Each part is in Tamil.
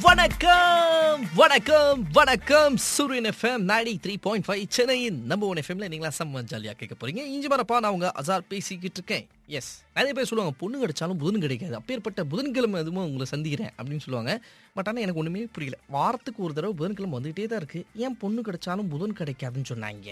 வணக்கம் வணக்கம் வணக்கம் Suriyan FM ninety three point five சென்னையின் நம்ப ஒன் எஃப்எம்ல நீங்களா செம்ம ஜாலியாக கேட்க போறீங்க இஞ்சி மரப்பா நான் உங்க அசார் பேசிக்கிட்டு இருக்கேன் எஸ் நிறைய பேர் சொல்லுவாங்க பொண்ணு கிடைச்சாலும் புதன் கிடைக்காது அப்பேற்பட்ட புதன்கிழமை எதுவும் உங்களை சந்திக்கிறேன் அப்படின்னு சொல்லுவாங்க பட் ஆனால் எனக்கு ஒன்றுமே புரியல வாரத்துக்கு ஒரு தடவை புதன்கிழமை வந்துகிட்டே தான் இருக்கு ஏன் பொண்ணு கிடைச்சாலும் புதன் கிடைக்காதுன்னு சொன்னாங்க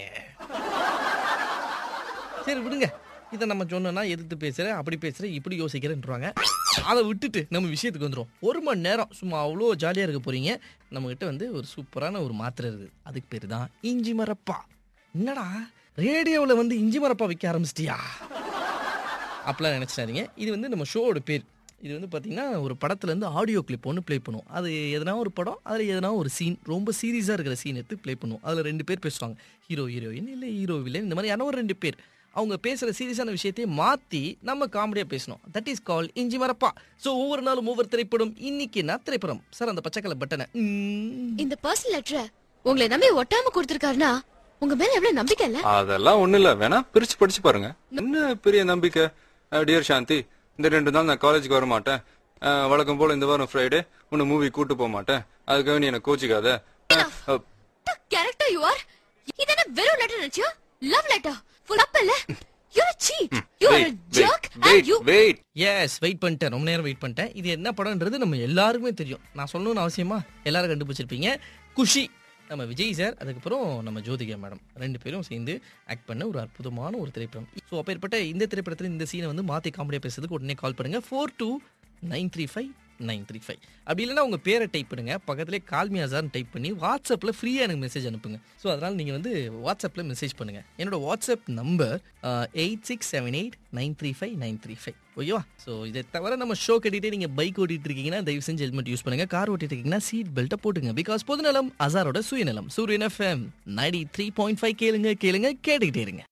சரி விடுங்க இதை நம்ம சொன்னோம்னா எதிர்த்து பேசுகிறேன் அப்படி பேசுகிறேன் இப்படி யோசிக்கிறேன்றாங்க அதை விட்டுட்டு நம்ம விஷயத்துக்கு வந்துடும் ஒரு மணி நேரம் சும்மா அவ்வளோ ஜாலியாக இருக்க போகிறீங்க நம்மக்கிட்ட வந்து ஒரு சூப்பரான ஒரு மாத்திரை இருக்குது அதுக்கு பேர் தான் இஞ்சி மரப்பா என்னடா ரேடியோவில் வந்து இஞ்சி மரப்பா விற்க ஆரம்பிச்சிட்டியா அப்படிலாம் நினச்சிடாதீங்க இது வந்து நம்ம ஷோவோட பேர் இது வந்து பார்த்தீங்கன்னா ஒரு படத்துலேருந்து ஆடியோ கிளிப் ஒன்று ப்ளே பண்ணுவோம் அது எதனா ஒரு படம் அதில் எதனா ஒரு சீன் ரொம்ப சீரியஸாக இருக்கிற சீன் எடுத்து ப்ளே பண்ணுவோம் அதில் ரெண்டு பேர் பேசுவாங்க ஹீரோ ஹீரோயின் இல்லை ஹீரோ வில்லன் இந்த மாதிரி யாரோ ஒரு ரெண்டு பேர் அவங்க பேசுகிற சீரியஸான விஷயத்தையே மாற்றி நம்ம காமெடியாக பேசணும் தட் இஸ் கால் இஞ்சி மரப்பா ஸோ ஒவ்வொரு நாளும் ஒவ்வொரு திரைப்படம் இன்னைக்கு என்ன திரைப்படம் சார் அந்த பச்சை கலர் பட்டனை ம், இந்த பர்சனல் லெட்டரை உங்களை நம்பி ஒட்டாம கொடுத்திருக்காருன்னா உங்க மேல எவ்வளவு நம்பிக்கை இல்ல அதெல்லாம் ஒண்ணு இல்ல வேணா பிரிச்சு படிச்சு பாருங்க என்ன பெரிய நம்பிக்கை டியர் சாந்தி இந்த ரெண்டு நாள் நான் காலேஜுக்கு வர மாட்டேன் அஹ், வழக்கம் போல இந்த வாரம் ஃப்ரைடே உன்னை மூவி கூட்டு போக மாட்டேன் அதுக்காக நீ என்ன கோச்சிக்காத அஹ், கேரக்டர் யூ ஆர் இதென்ன வெறும் லெட்டர் நினைச்சியா லவ் லெட்டர் ஃபுல் அப் இல்ல you are cheat you are wait, jerk wait, and wait, you wait. Yes wait பண்ணிட்டேன் ரொம்ப நேரம் வெயிட் பண்ணிட்டேன் இது என்ன படம்ன்றது நம்ம எல்லாருக்குமே தெரியும் நான் சொல்லணும்னு அவசியமா எல்லாரும் கண்டுபிடிச்சிருப்பீங்க குஷி நம்ம விஜய் சார் அதுக்கப்புறம் நம்ம ஜோதிகா மேடம் ரெண்டு பேரும் சேர்ந்து ஆக்ட் பண்ண ஒரு அற்புதமான ஒரு திரைப்படம் ஸோ அப்பேற்பட்ட இந்த திரைப்படத்தில் இந்த சீனை வந்து மாற்றி காமெடியாக பேசுறதுக்கு உடனே கால் பண்ணுங்க four two nine three five nine three five அப்படி இல்லைன்னா உங்கள் பேரை டைப் பண்ணுங்க பக்கத்துலேயே கால்மி அசார்னு டைப் பண்ணி வாட்ஸ்அப்பில் ஃப்ரீயாக எனக்கு மெசேஜ் அனுப்புங்க ஸோ அதனால் நீங்கள் வந்து வாட்ஸ்அப்பில் மெசேஜ் பண்ணுங்கள் என்னோட WhatsApp number eight six seven eight nine three five nine three five ஓகேவா ஸோ இதை தவிர நம்ம ஷோ கட்டிட்டு நீங்கள் பைக் ஓட்டிட்டு இருக்கீங்கன்னா தயவு செஞ்சு ஹெல்மெட் யூஸ் பண்ணுங்க கார் ஓட்டிட்டு இருக்கீங்கன்னா சீட் பெல்ட்டை போட்டுங்க பிகாஸ் பொதுநலம் அசாரோட சுயநலம் Suriyan FM ninety three point five கேளுங்க கேளுங்க கேட்டுக்கிட்டே இருங்க